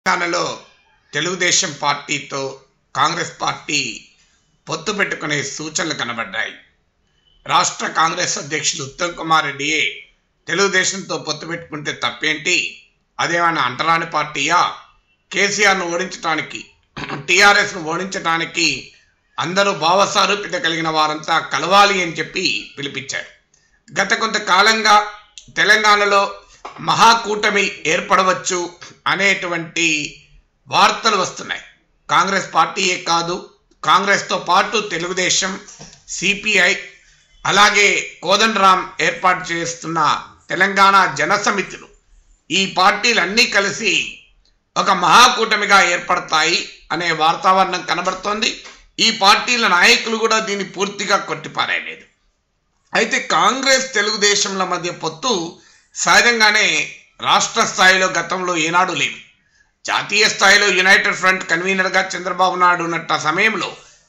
తెలంగాణలో తెలుగుదేశం పార్టీతో కాంగ్రెస్ పార్టీ పొత్తు పెట్టుకునే సూచనలు కనబడ్డాయి రాష్ట్ర కాంగ్రెస్ అధ్యక్షులు ఉత్తమ్ కుమార్ రెడ్డియే తెలుగుదేశంతో పొత్తు పెట్టుకుంటే తప్పేంటి అదేమైనా అంటరాని పార్టీయా కేసీఆర్ను ఓడించడానికి టీఆర్ఎస్ను ఓడించడానికి అందరూ భావసారూప్యత కలిగిన వారంతా కలవాలి అని చెప్పి పిలిపించారు గత కొంతకాలంగా తెలంగాణలో మహాకూటమి ఏర్పడవచ్చు అనేటువంటి వార్తలు వస్తున్నాయి కాంగ్రెస్ పార్టీయే కాదు కాంగ్రెస్తో పాటు తెలుగుదేశం సిపిఐ అలాగే కోదండరాం ఏర్పాటు చేస్తున్న తెలంగాణ జనసమితులు ఈ పార్టీలన్నీ కలిసి ఒక మహాకూటమిగా ఏర్పడతాయి అనే వాతావరణం కనబడుతోంది ఈ పార్టీల నాయకులు కూడా దీన్ని పూర్తిగా కొట్టిపారేయలేదు అయితే కాంగ్రెస్ తెలుగుదేశంల మధ్య పొత్తు సహజంగానే రాష్ట్ర స్థాయిలో గతంలో ఏనాడు లేదు జాతీయ స్థాయిలో యునైటెడ్ ఫ్రంట్ కన్వీనర్గా చంద్రబాబు నాయుడు ఉన్నట్టు ఆ సమయంలో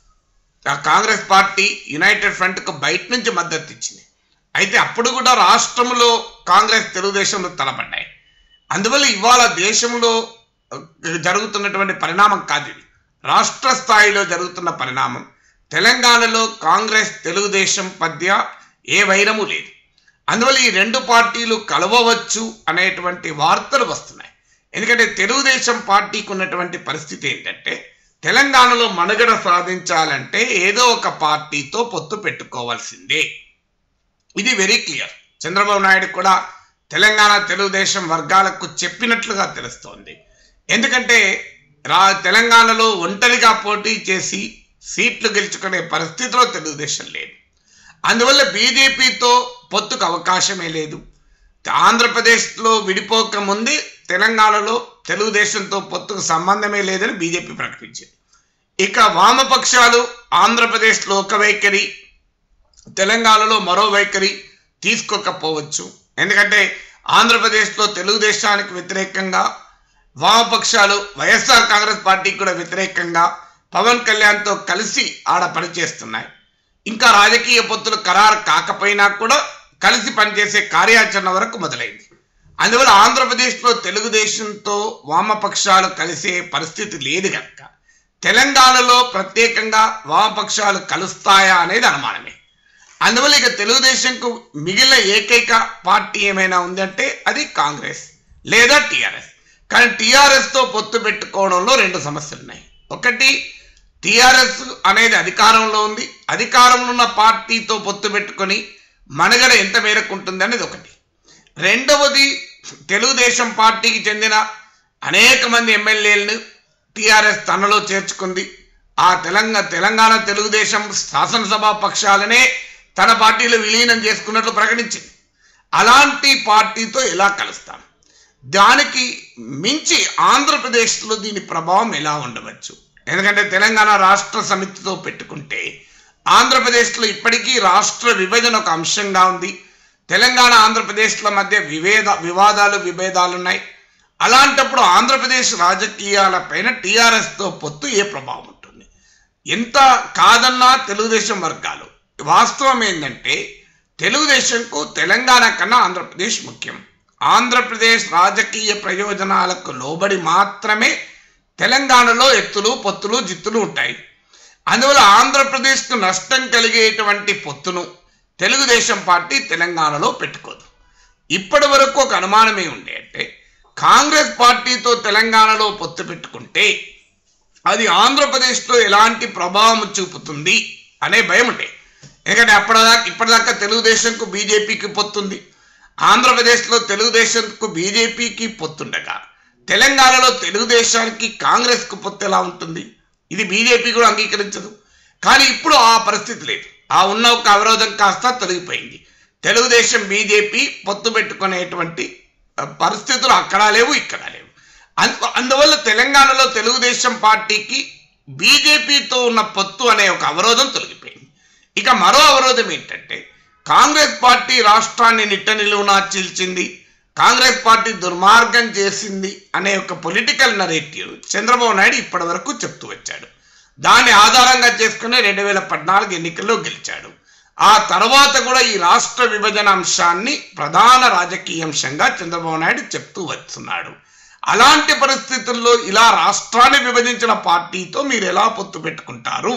ఆ కాంగ్రెస్ పార్టీ యునైటెడ్ ఫ్రంట్కు బయట నుంచి మద్దతు ఇచ్చింది అయితే అప్పుడు కూడా రాష్ట్రంలో కాంగ్రెస్ తెలుగుదేశంలో తలపడ్డాయి అందువల్ల ఇవాళ దేశంలో జరుగుతున్నటువంటి పరిణామం కాదు ఇది రాష్ట్ర స్థాయిలో జరుగుతున్న పరిణామం తెలంగాణలో కాంగ్రెస్ తెలుగుదేశం మధ్య ఏ వైరము లేదు అందువల్ల ఈ రెండు పార్టీలు కలవవచ్చు అనేటువంటి వార్తలు వస్తున్నాయి ఎందుకంటే తెలుగుదేశం పార్టీకి ఉన్నటువంటి పరిస్థితి ఏంటంటే తెలంగాణలో మనుగడ సాధించాలంటే ఏదో ఒక పార్టీతో పొత్తు పెట్టుకోవాల్సిందే ఇది వెరీ క్లియర్ చంద్రబాబు నాయుడు కూడా తెలంగాణ తెలుగుదేశం వర్గాలకు చెప్పినట్లుగా తెలుస్తోంది ఎందుకంటే రా తెలంగాణలో ఒంటరిగా పోటీ చేసి సీట్లు గెలుచుకునే పరిస్థితిలో తెలుగుదేశం లేదు అందువల్ల బీజేపీతో పొత్తుకు అవకాశమే లేదు ఆంధ్రప్రదేశ్లో విడిపోక ముందే తెలంగాణలో తెలుగుదేశంతో పొత్తుకు సంబంధమే లేదని బీజేపీ ప్రకటించింది ఇక వామపక్షాలు ఆంధ్రప్రదేశ్లో ఒక వైఖరి తెలంగాణలో మరో వైఖరి తీసుకోకపోవచ్చు ఎందుకంటే ఆంధ్రప్రదేశ్లో తెలుగుదేశానికి వ్యతిరేకంగా వామపక్షాలు వైఎస్ఆర్ కాంగ్రెస్ పార్టీకి కూడా వ్యతిరేకంగా పవన్ కళ్యాణ్తో కలిసి ఆడ పనిచేస్తున్నాయి ఇంకా రాజకీయ పొత్తులు ఖరారు కాకపోయినా కూడా కలిసి పనిచేసే కార్యాచరణ వరకు మొదలైంది అందువల్ల ఆంధ్రప్రదేశ్లో తెలుగుదేశంతో వామపక్షాలు కలిసే పరిస్థితి లేదు కనుక తెలంగాణలో ప్రత్యేకంగా వామపక్షాలు కలుస్తాయా అనేది అనుమానమే అందువల్ల ఇక తెలుగుదేశంకు మిగిలిన ఏకైక పార్టీ ఏమైనా ఉందంటే అది కాంగ్రెస్ లేదా టీఆర్ఎస్ కానీ టీఆర్ఎస్తో పొత్తు పెట్టుకోవడంలో రెండు సమస్యలు ఉన్నాయి ఒకటి టీఆర్ఎస్ అనేది అధికారంలో ఉంది అధికారంలో ఉన్న పార్టీతో పొత్తు పెట్టుకొని మనుగడ ఎంత మేరకు ఉంటుంది అనేది ఒకటి రెండవది తెలుగుదేశం పార్టీకి చెందిన అనేక మంది ఎమ్మెల్యేలను టీఆర్ఎస్ తనలో చేర్చుకుంది ఆ తెలంగాణ తెలంగాణ తెలుగుదేశం శాసనసభ పక్షాలనే తన పార్టీలో విలీనం చేసుకున్నట్లు ప్రకటించింది అలాంటి పార్టీతో ఎలా కలుస్తాం దానికి మించి ఆంధ్రప్రదేశ్లో దీని ప్రభావం ఎలా ఉండవచ్చు ఎందుకంటే తెలంగాణ రాష్ట్ర సమితితో పెట్టుకుంటే ఆంధ్రప్రదేశ్లో ఇప్పటికీ రాష్ట్ర విభజన ఒక అంశంగా ఉంది తెలంగాణ ఆంధ్రప్రదేశ్ల మధ్య విభేద వివాదాలు విభేదాలు ఉన్నాయి అలాంటప్పుడు ఆంధ్రప్రదేశ్ రాజకీయాలపైన టీఆర్ఎస్తో పొత్తు ఏ ప్రభావం ఉంటుంది ఎంత కాదన్నా తెలుగుదేశం వర్గాలు వాస్తవం ఏంటంటే తెలుగుదేశంకు తెలంగాణ కన్నా ఆంధ్రప్రదేశ్ ముఖ్యం ఆంధ్రప్రదేశ్ రాజకీయ ప్రయోజనాలకు లోబడి మాత్రమే తెలంగాణలో ఎత్తులు పొత్తులు జిత్తులు ఉంటాయి అందువల్ల ఆంధ్రప్రదేశ్కు నష్టం కలిగేటువంటి పొత్తును తెలుగుదేశం పార్టీ తెలంగాణలో పెట్టుకోదు ఇప్పటి వరకు ఒక అనుమానమే ఉండే అంటే కాంగ్రెస్ పార్టీతో తెలంగాణలో పొత్తు పెట్టుకుంటే అది ఆంధ్రప్రదేశ్లో ఎలాంటి ప్రభావం చూపుతుంది అనే భయం ఉండే ఎందుకంటే అప్పటిదాకా ఇప్పటిదాకా తెలుగుదేశంకు బీజేపీకి పొత్తుంది ఆంధ్రప్రదేశ్లో తెలుగుదేశంకు బీజేపీకి పొత్తుండగా తెలంగాణలో తెలుగుదేశానికి కాంగ్రెస్కు పొత్తు ఎలా ఉంటుంది ఇది బీజేపీ కూడా అంగీకరించదు కానీ ఇప్పుడు ఆ పరిస్థితి లేదు ఆ ఉన్న ఒక అవరోధం కాస్త తొలగిపోయింది తెలుగుదేశం బీజేపీ పొత్తు పెట్టుకునేటువంటి పరిస్థితులు అక్కడ లేవు ఇక్కడ లేవు అందు అందువల్ల తెలంగాణలో తెలుగుదేశం పార్టీకి బీజేపీతో ఉన్న పొత్తు అనే ఒక అవరోధం తొలగిపోయింది ఇక మరో అవరోధం ఏంటంటే కాంగ్రెస్ పార్టీ రాష్ట్రాన్ని నిట్ట నిలువునా చీల్చింది కాంగ్రెస్ పార్టీ దుర్మార్గం చేసింది అనే ఒక పొలిటికల్ నరేటివ్ చంద్రబాబు నాయుడు ఇప్పటి వరకు చెప్తూ వచ్చాడు దాన్ని ఆధారంగా చేసుకుని రెండు వేల పద్నాలుగు ఎన్నికల్లో గెలిచాడు ఆ తర్వాత కూడా ఈ రాష్ట్ర విభజన అంశాన్ని ప్రధాన రాజకీయ అంశంగా చంద్రబాబు నాయుడు చెప్తూ వస్తున్నాడు అలాంటి పరిస్థితుల్లో ఇలా రాష్ట్రాన్ని విభజించిన పార్టీతో మీరు ఎలా పొత్తు పెట్టుకుంటారు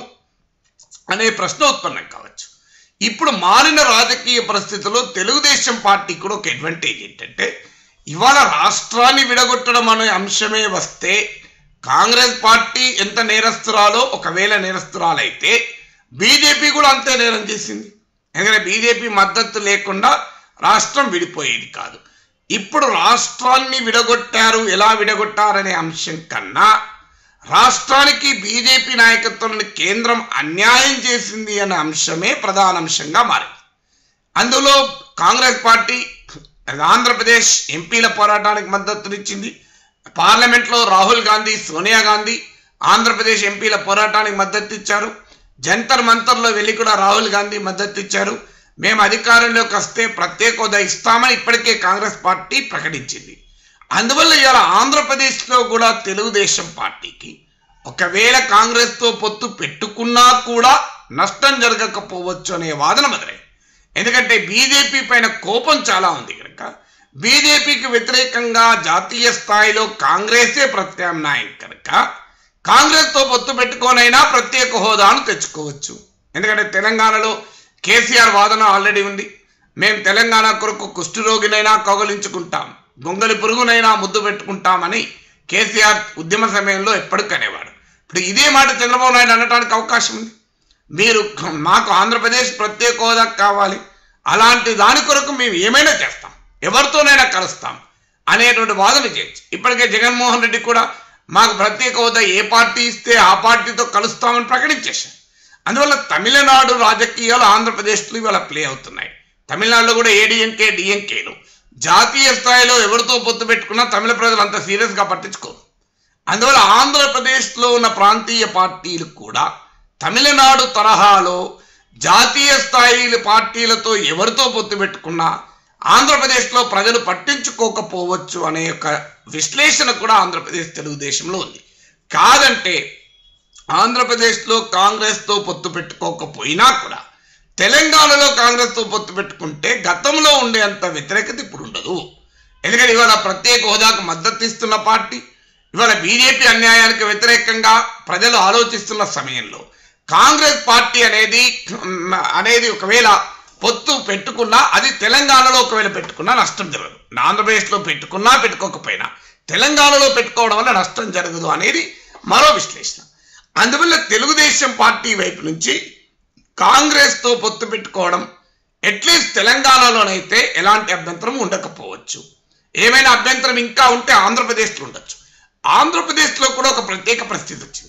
అనే ప్రశ్న ఉత్పన్నం కావచ్చు ఇప్పుడు మారిన రాజకీయ పరిస్థితుల్లో తెలుగుదేశం పార్టీ కూడా ఒక అడ్వాంటేజ్ ఏంటంటే ఇవాళ రాష్ట్రాన్ని విడగొట్టడం అనే అంశమే వస్తే కాంగ్రెస్ పార్టీ ఎంత నేరస్తురాలో ఒకవేళ నేరస్తురాలైతే బీజేపీ కూడా అంతే నేరం చేసింది ఎందుకంటే బీజేపీ మద్దతు లేకుండా రాష్ట్రం విడిపోయేది కాదు ఇప్పుడు రాష్ట్రాన్ని విడగొట్టారు ఎలా విడగొట్టారనే అంశం కన్నా రాష్ట్రానికి బీజేపీ నాయకత్వంలోని కేంద్రం అన్యాయం చేసింది అనే అంశమే ప్రధాన అంశంగా మారింది అందులో కాంగ్రెస్ పార్టీ ఆంధ్రప్రదేశ్ ఎంపీల పోరాటానికి మద్దతునిచ్చింది పార్లమెంట్లో రాహుల్ గాంధీ సోనియా గాంధీ ఆంధ్రప్రదేశ్ ఎంపీల పోరాటానికి మద్దతు ఇచ్చారు జంతర్ మంతర్లో వెళ్ళి కూడా రాహుల్ గాంధీ మద్దతు ఇచ్చారు మేము అధికారంలోకి వస్తే ప్రత్యేక హోదా ఇస్తామని ఇప్పటికే కాంగ్రెస్ పార్టీ ప్రకటించింది అందువల్ల ఇవాళ ఆంధ్రప్రదేశ్లో కూడా తెలుగుదేశం పార్టీకి ఒకవేళ కాంగ్రెస్తో పొత్తు పెట్టుకున్నా కూడా నష్టం జరగకపోవచ్చు అనే వాదన మొదలై ఎందుకంటే బీజేపీ పైన కోపం చాలా ఉంది కనుక బీజేపీకి వ్యతిరేకంగా జాతీయ స్థాయిలో కాంగ్రెసే ప్రత్యామ్నాయం కనుక కాంగ్రెస్తో పొత్తు పెట్టుకోనైనా ప్రత్యేక హోదాను తెచ్చుకోవచ్చు ఎందుకంటే తెలంగాణలో కేసీఆర్ వాదన ఆల్రెడీ ఉంది మేము తెలంగాణ కొరకు కుష్ఠరోగినైనా కౌగలించుకుంటాం గొంగలి పురుగునైనా ముద్దు పెట్టుకుంటామని కేసీఆర్ ఉద్యమ సమయంలో ఎప్పటికీ అనేవాడు ఇప్పుడు ఇదే మాట చంద్రబాబు నాయుడు అనడానికి అవకాశం ఉంది మీరు మాకు ఆంధ్రప్రదేశ్ ప్రత్యేక హోదా కావాలి అలాంటి దాని కొరకు మేము ఏమైనా చేస్తాం ఎవరితోనైనా కలుస్తాం అనేటువంటి వాదన చేయొచ్చు ఇప్పటికే జగన్మోహన్ రెడ్డి కూడా మాకు ప్రత్యేక హోదా ఏ పార్టీ ఇస్తే ఆ పార్టీతో కలుస్తామని ప్రకటించేశారు అందువల్ల తమిళనాడు రాజకీయాలు ఆంధ్రప్రదేశ్లో ఇవాళ ప్లే అవుతున్నాయి తమిళనాడులో కూడా ఏడీఎంకే డిఎంకేలు జాతీయ స్థాయిలో ఎవరితో పొత్తు పెట్టుకున్నా తమిళ ప్రజలు అంత సీరియస్గా పట్టించుకోరు అందువల్ల ఆంధ్రప్రదేశ్లో ఉన్న ప్రాంతీయ పార్టీలు కూడా తమిళనాడు తరహాలో జాతీయ స్థాయి పార్టీలతో ఎవరితో పొత్తు పెట్టుకున్నా ఆంధ్రప్రదేశ్లో ప్రజలు పట్టించుకోకపోవచ్చు అనే ఒక విశ్లేషణ కూడా ఆంధ్రప్రదేశ్ తెలుగుదేశంలో ఉంది కాదంటే ఆంధ్రప్రదేశ్లో కాంగ్రెస్తో పొత్తు పెట్టుకోకపోయినా కూడా తెలంగాణలో కాంగ్రెస్తో పొత్తు పెట్టుకుంటే గతంలో ఉండేంత వ్యతిరేకత ఇప్పుడు ఉండదు ఎందుకంటే ఇవాళ ప్రత్యేక హోదాకు మద్దతు ఇస్తున్న పార్టీ ఇవాళ బీజేపీ అన్యాయానికి వ్యతిరేకంగా ప్రజలు ఆలోచిస్తున్న సమయంలో కాంగ్రెస్ పార్టీ అనేది మ్, అనేది ఒకవేళ పొత్తు పెట్టుకున్నా అది తెలంగాణలో ఒకవేళ పెట్టుకున్నా నష్టం జరగదు ఆంధ్రప్రదేశ్లో పెట్టుకున్నా పెట్టుకోకపోయినా తెలంగాణలో పెట్టుకోవడం వల్ల నష్టం జరగదు అనేది మరో విశ్లేషణ అందువల్ల తెలుగుదేశం పార్టీ వైపు నుంచి కాంగ్రెస్తో పొత్తు పెట్టుకోవడం అట్లీస్ట్ తెలంగాణలోనైతే ఎలాంటి అభ్యంతరం ఉండకపోవచ్చు ఏమైనా అభ్యంతరం ఇంకా ఉంటే ఆంధ్రప్రదేశ్లో ఉండొచ్చు ఆంధ్రప్రదేశ్లో కూడా ఒక ప్రత్యేక పరిస్థితి వచ్చింది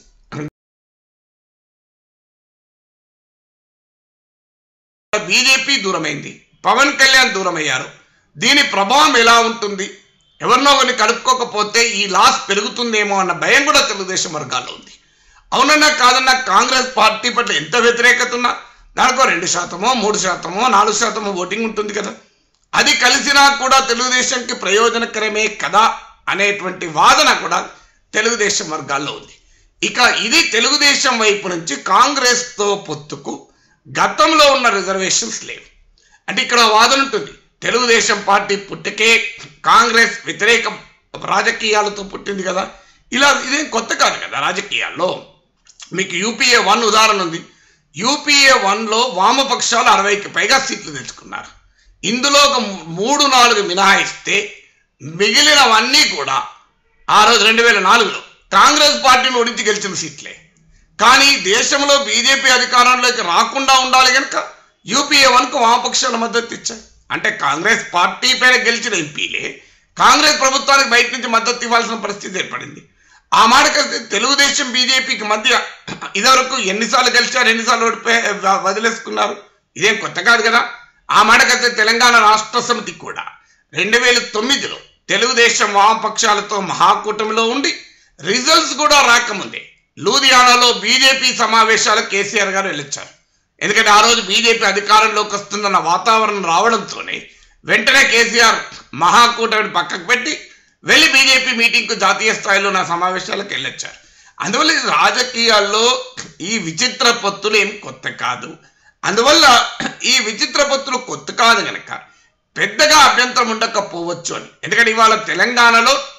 బీజేపీ దూరమైంది పవన్ కళ్యాణ్ దూరమయ్యారు దీని ప్రభావం ఎలా ఉంటుంది ఎవరినో కొన్ని కలుపుకోకపోతే ఈ లాస్ పెరుగుతుందేమో అన్న భయం కూడా తెలుగుదేశం వర్గాల్లో ఉంది అవునన్నా కాదన్నా కాంగ్రెస్ పార్టీ పట్ల ఎంత వ్యతిరేకత ఉన్నా దానికో రెండు శాతమో మూడు శాతమో నాలుగు శాతమో ఓటింగ్ ఉంటుంది కదా అది కలిసినా కూడా తెలుగుదేశంకి ప్రయోజనకరమే కదా అనేటువంటి వాదన కూడా తెలుగుదేశం వర్గాల్లో ఉంది ఇక ఇది తెలుగుదేశం వైపు నుంచి కాంగ్రెస్తో పొత్తుకు గతంలో ఉన్న రిజర్వేషన్స్ లేవు అంటే ఇక్కడ వాదన ఉంటుంది తెలుగుదేశం పార్టీ పుట్టకే కాంగ్రెస్ వ్యతిరేక రాజకీయాలతో పుట్టింది కదా ఇలా ఇదేం కొత్త కాదు కదా రాజకీయాల్లో మీకు యూపీఏ వన్ ఉదాహరణ ఉంది యూపీఏ వన్లో వామపక్షాలు అరవైకి పైగా సీట్లు తెచ్చుకున్నారు ఇందులో ఒక మూడు నాలుగు మినహాయిస్తే మిగిలినవన్నీ కూడా ఆ రోజు రెండు వేల నాలుగులో కాంగ్రెస్ పార్టీని ఓడించి గెలిచిన సీట్లే కానీ దేశంలో బీజేపీ అధికారంలోకి రాకుండా ఉండాలి కనుక యూపీఏ వన్కు వామపక్షాల మద్దతు ఇచ్చాయి అంటే కాంగ్రెస్ పార్టీ పైన గెలిచిన ఎంపీలే కాంగ్రెస్ ప్రభుత్వానికి బయట నుంచి మద్దతు ఇవ్వాల్సిన పరిస్థితి ఏర్పడింది ఆ మాటకొస్తే తెలుగుదేశం బీజేపీకి మధ్య ఇదివరకు ఎన్నిసార్లు గెలిచారు ఎన్నిసార్లు ఓడిపోయి వ- వదిలేసుకున్నారు ఇదేం కొత్త కాదు కదా ఆ మాటకొస్తే తెలంగాణ రాష్ట్ర సమితి కూడా రెండు వేల తొమ్మిదిలో తెలుగుదేశం వామపక్షాలతో మహాకూటమిలో ఉండి రిజల్ట్స్ కూడా రాకముందే లూధియానాలో బీజేపీ సమావేశాలకు కేసీఆర్ గారు వెళ్ళొచ్చారు ఎందుకంటే ఆ రోజు బీజేపీ అధికారంలోకి వస్తుందన్న వాతావరణం రావడంతోనే వెంటనే కేసీఆర్ మహాకూటమిని పక్కకు పెట్టి వెళ్ళి బీజేపీ మీటింగ్కు జాతీయ స్థాయిలో నా సమావేశాలకు వెళ్ళొచ్చారు అందువల్ల ఈ రాజకీయాల్లో ఈ విచిత్ర పొత్తులు ఏం కొత్త కాదు అందువల్ల ఈ విచిత్ర పొత్తులు కొత్త కాదు గనక పెద్దగా అభ్యంతరం ఉండకపోవచ్చు అని ఎందుకంటే ఇవాళ తెలంగాణలో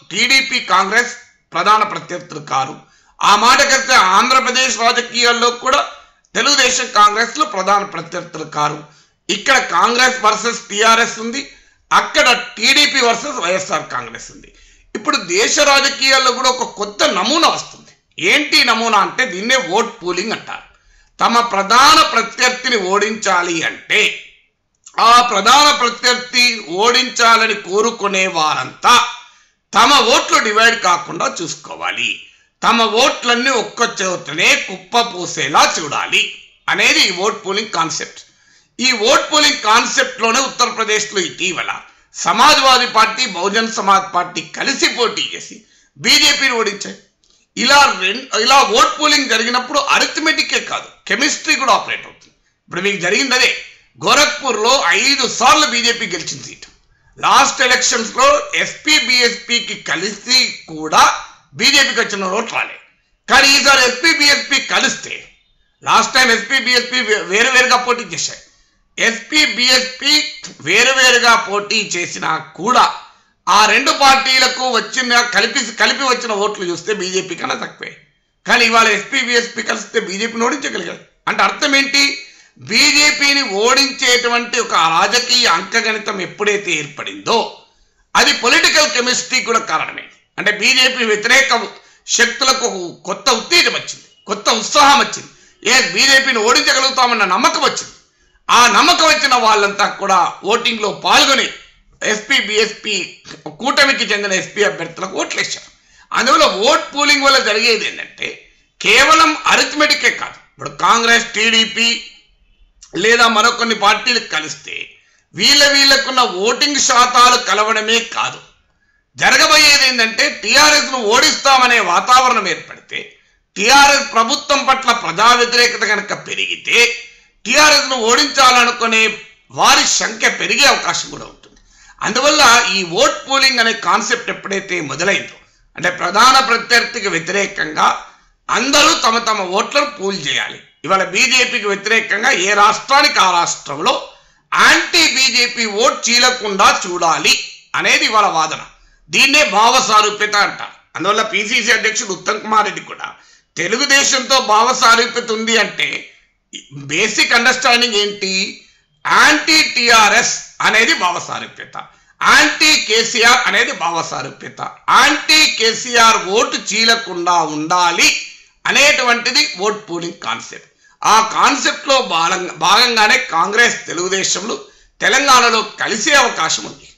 టీడీపీ కాంగ్రెస్ ప్రధాన ప్రత్యర్థులు కారు ఆ మాటకొస్తే ఆంధ్రప్రదేశ్ రాజకీయాల్లో కూడా తెలుగుదేశం కాంగ్రెస్ లో ప్రధాన ప్రత్యర్థులు కారు ఇక్కడ కాంగ్రెస్ వర్సెస్ టిఆర్ఎస్ ఉంది అక్కడ టీడీపీ వర్సెస్ వైఎస్ఆర్ కాంగ్రెస్ ఉంది ఇప్పుడు దేశ రాజకీయాల్లో కూడా ఒక కొత్త నమూనా వస్తుంది ఏంటి నమూనా అంటే దీన్నే ఓట్ పూలింగ్ అంటారు తమ ప్రధాన ప్రత్యర్థిని ఓడించాలి అంటే ఆ ప్రధాన ప్రత్యర్థి ఓడించాలని కోరుకునే వారంతా తమ ఓట్లు డివైడ్ కాకుండా చూసుకోవాలి తమ ఓట్లన్నీ ఒక్క చోటనే కుప్ప పూసేలా చూడాలి అనేది ఈ ఓట్ పోలింగ్ కాన్సెప్ట్ ఈ ఓట్ పోలింగ్ కాన్సెప్ట్ లోనే ఉత్తరప్రదేశ్లో ఇటీవల సమాజ్వాదీ పార్టీ బహుజన్ సమాజ్ పార్టీ కలిసి పోటీ చేసి బీజేపీని ఓడించాయి ఇలా రెం ఇలా ఓట్ పోలింగ్ జరిగినప్పుడు అరిథమెటికే కాదు కెమిస్ట్రీ కూడా ఆపరేట్ అవుతుంది ఇప్పుడు మీకు జరిగింది అదే గోరఖ్పూర్లో ఐదు సార్లు బీజేపీ గెలిచిన సీటు లాస్ట్ ఎలక్షన్స్ లో ఎస్పీ బిఎస్పికి కలిసి కూడా బీజేపీకి వచ్చిన ఓట్లు రాలే కానీ ఈసారి ఎస్పీ బిఎస్పి కలిస్తే లాస్ట్ టైం ఎస్పీ బిఎస్పి వేరు వేరుగా పోటీ చేశాయి ఎస్పీ బిఎస్పి వేరువేరుగా పోటీ చేసినా కూడా ఆ రెండు పార్టీలకు వచ్చిన కలిపి కలిపి వచ్చిన ఓట్లు చూస్తే బీజేపీ కన్నా తక్కువే కానీ ఇవాళ ఎస్పీ బిఎస్పీ కలిస్తే బీజేపీని ఓడించగలిగారు అంటే అర్థం ఏంటి బీజేపీని ఓడించేటువంటి ఒక రాజకీయ అంకగణితం ఎప్పుడైతే ఏర్పడిందో అది పొలిటికల్ కెమిస్ట్రీ కూడా కారణమే అంటే బీజేపీ వ్యతిరేక శక్తులకు ఒక కొత్త ఉత్తేజం వచ్చింది కొత్త ఉత్సాహం వచ్చింది ఏ బీజేపీని ఓడించగలుగుతామన్న నమ్మకం వచ్చింది ఆ నమ్మకం వచ్చిన వాళ్ళంతా కూడా ఓటింగ్లో పాల్గొని ఎస్పీ బిఎస్పీ కూటమికి చెందిన ఎస్పీ అభ్యర్థులకు ఓట్లు వేశారు అందువల్ల ఓట్ పూలింగ్ వల్ల జరిగేది ఏంటంటే కేవలం అరిథమెటికే కాదు ఇప్పుడు కాంగ్రెస్ టీడీపీ లేదా మరొకొన్ని పార్టీలు కలిస్తే వీళ్ళ వీళ్ళకున్న ఓటింగ్ శాతాలు కలవడమే కాదు జరగబోయేది ఏంటంటే టీఆర్ఎస్ ను ఓడిస్తామనే వాతావరణం ఏర్పడితే టీఆర్ఎస్ ప్రభుత్వం పట్ల ప్రజా వ్యతిరేకత కనుక పెరిగితే టీఆర్ఎస్ ను ఓడించాలనుకునే వారి సంఖ్య పెరిగే అవకాశం కూడా ఉంటుంది అందువల్ల ఈ ఓట్ పోలింగ్ అనే కాన్సెప్ట్ ఎప్పుడైతే మొదలైందో అంటే ప్రధాన ప్రత్యర్థికి వ్యతిరేకంగా అందరూ తమ తమ ఓట్లను పూల్ చేయాలి ఇవాళ బీజేపీకి వ్యతిరేకంగా ఏ రాష్ట్రానికి ఆ రాష్ట్రంలో యాంటీ బీజేపీ ఓట్ చీలకుండా చూడాలి అనేది ఇవాళ వాదన దీన్నే భావ సారూప్యత అంటారు అందువల్ల పిసిసి అధ్యక్షుడు ఉత్తమ్ కుమార్ రెడ్డి కూడా తెలుగుదేశంతో భావ సారూప్యత ఉంది అంటే బేసిక్ అండర్స్టాండింగ్ ఏంటి యాంటీ టిఆర్ఎస్ అనేది భావ సారూప్యత యాంటీ కేసీఆర్ అనేది భావ సారూప్యత యాంటీ కేసీఆర్ ఓటు చీలకుండా ఉండాలి అనేటువంటిది ఓట్ పూలింగ్ కాన్సెప్ట్ ఆ కాన్సెప్ట్లో భాగంగానే కాంగ్రెస్ తెలుగుదేశంలో తెలంగాణలో కలిసే అవకాశం ఉంది